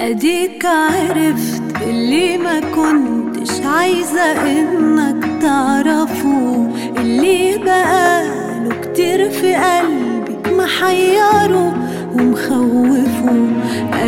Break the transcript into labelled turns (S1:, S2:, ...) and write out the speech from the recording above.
S1: اديك عرفت اللي ما كنتش عايزة انك تعرفه اللي بقاله كتير في قلبي محيره ومخوفه